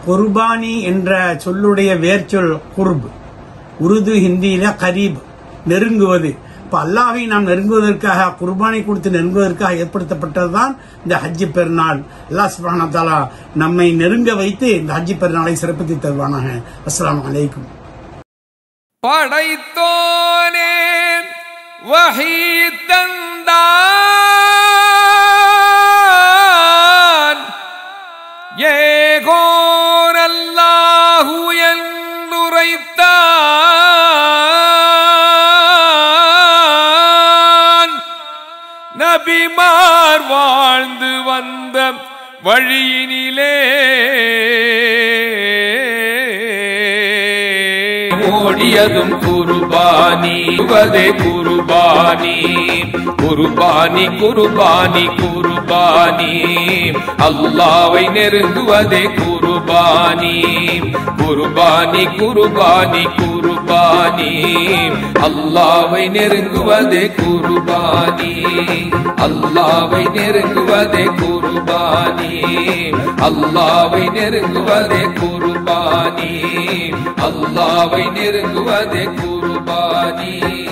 குர்பானி என்ற சொல்லுடைய வேர்ச்சொல் குர்ப் உருது ஹிந்தியில கரீப் நெருங்குவது இப்ப அல்லாஹை நாம் நெருங்குவதற்காக குர்பானை கொடுத்து நெருங்குவதற்காக ஏற்படுத்தப்பட்டதுதான் இந்த ஹஜ்ஜி பெருநாள் அல்லாஹ் சுப்ஹானஹு வ தஆலா நம்மை நெருங்க வைத்து இந்த ஹஜ்ஜி பெருநாளை சிறப்பித்து தருவானாக அஸ்ஸலாமு அலைக்கும் படைத்தோனே வஹி தந்தான் ஏகோர் அல்லாஹு என்றுரைத்தான் நபிமார் வாழ்ந்து வந்த வழியினிலே ஓடியதும் குருபானி வதே குருபானி குருபானி குருபானி குருபானி அல்லாவை நெருங்குவதே குருபானி குருபானி குருபானி குருபானி அல்லாவை நெருங்குவதே குருபானி அல்லாவை நெருங்குவதே குருபானி அல்லாவை நெருங்குவதே குருபானி அல்லாவை நெருங்குவதே குருபானி